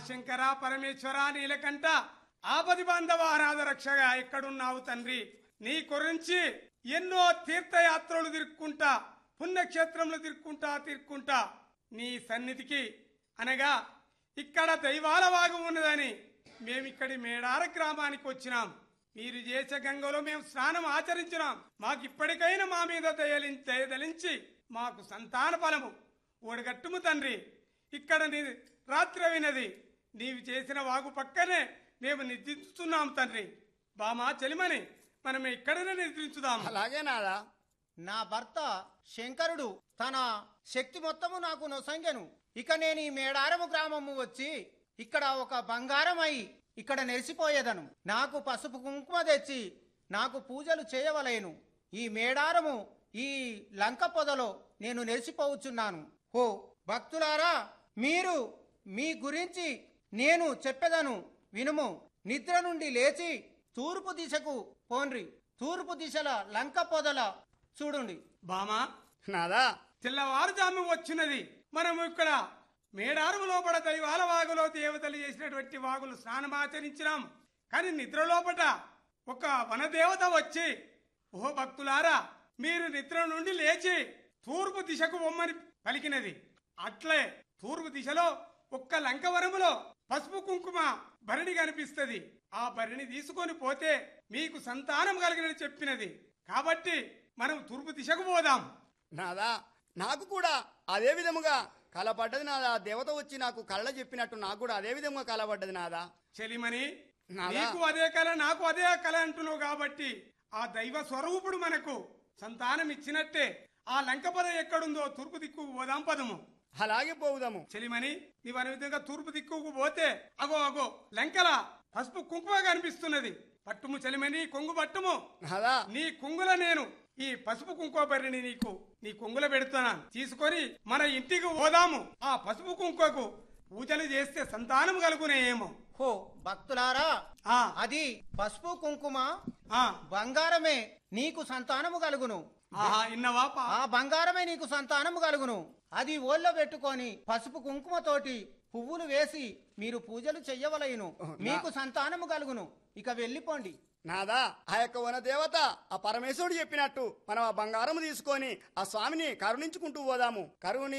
శంకర పరమేశ్వర నీలకంఠ ఆపది బాంధవ అనాథ రక్షగా ఎక్కడున్నావు తండ్రి నీ గురించి ఎన్నో తీర్థయాత్రలు తిరుక్కుంటా పుణ్యక్షేత్రములు తిరుక్కుంటా తిరుక్కుంటా నీ సన్నిధికి అనగా ఇక్కడ దైవాల వాగు ఉన్నదని మేమిక్కడి మేడార గ్రామానికి వచ్చినాం మీరు చేసే గంగలో మేము స్నానం ఆచరించినాం మాకు ఇప్పటికైనా మా మీద దయలించి దయదలించి మాకు సంతాన ఫలము ఓడగట్టుము తండ్రి ఇక్కడ నీ రాత్రి వినది నీవు చేసిన వాగు పక్కనే మేము నిద్రిస్తున్నాం తండ్రి బామా చెలిమని మనం ఇక్కడనే నిద్రించుదాం అలాగే నాదా నా భర్త శంకరుడు తన శక్తి మొత్తము నాకు నొసంగెను ఇక నేను ఈ మేడారము గ్రామము వచ్చి ఇక్కడ ఒక బంగారం అయి ఇక్కడ నెరిసిపోయేదను నాకు పసుపు కుంకుమ తెచ్చి నాకు పూజలు చేయవలేను ఈ మేడారము ఈ లంక పొదలో నేను నెరిసిపోవచ్చున్నాను ఓ భక్తులారా మీరు మీ గురించి నేను చెప్పెదను వినుము నిద్ర నుండి లేచి తూర్పు దిశకు పోన్రి తూర్పు దిశల లంక పొదల చూడండి బామా నాదా తెల్లవారుజాము వచ్చినది మనము ఇక్కడ మేడారం లోపల దైవాల వాగులో దేవతలు చేసినటువంటి వాగులు స్నానమాచరించినాం కానీ నిద్ర లోపట ఒక వనదేవత వచ్చి ఓ భక్తులారా మీరు నిద్ర నుండి లేచి తూర్పు దిశకు బొమ్మని పలికినది అట్లే తూర్పు దిశలో ఒక్క లంకవరములో పసుపు కుంకుమ భరణి కనిపిస్తది ఆ భరణి తీసుకొని పోతే మీకు సంతానం కలిగినని చెప్పినది కాబట్టి మనం తూర్పు దిశకు పోదాం నాదా నాకు కూడా అదే విధముగా కలపడ్డది నాదా దేవత వచ్చి నాకు కళ్ళ చెప్పినట్టు నాకు కూడా అదే విధముగా కలపడ్డది నాదా చెలిమని నాదా? నీకు అదే కళ నాకు అదే కళ అంటున్నావు కాబట్టి ఆ దైవ స్వరూపుడు మనకు సంతానం ఇచ్చినట్టే ఆ లంకపద ఎక్కడుందో తూర్పు దిక్కుకు పోదాం పదము అలాగే పోవుదాము చెలిమని నీవు అనే విధంగా తూర్పు దిక్కుకు పోతే అగో అగో లంకల పసుపు కుంకుమ కనిపిస్తున్నది పట్టుము చెలిమని కొంగు పట్టుము నాదా నీ కొంగుల నేను ఈ పసుపు కుంకుమ బరిని నీకు నీ కొంగుల పెడుతున్నాను తీసుకొని మన ఇంటికి పోదాము ఆ పసుపు కుంకుమకు పూజలు చేస్తే సంతానం కలుగునేమో హో భక్తులారా ఆ అది పసుపు కుంకుమ ఆ బంగారమే నీకు సంతానము కలుగును ఆహా ఇన్నవా పా ఆ బంగారమే నీకు సంతానము కలుగును అది ఓళ్ళో పెట్టుకొని పసుపు కుంకుమతోటి పువ్వులు వేసి మీరు పూజలు చెయ్యవలయును మీకు సంతానము కలుగును ఇక వెళ్ళిపోండి నాదా ఆ యొక్క వన దేవత ఆ పరమేశ్వరుడు చెప్పినట్టు మనం ఆ బంగారం తీసుకొని ఆ స్వామిని కరుణించుకుంటూ పోదాము కరుణి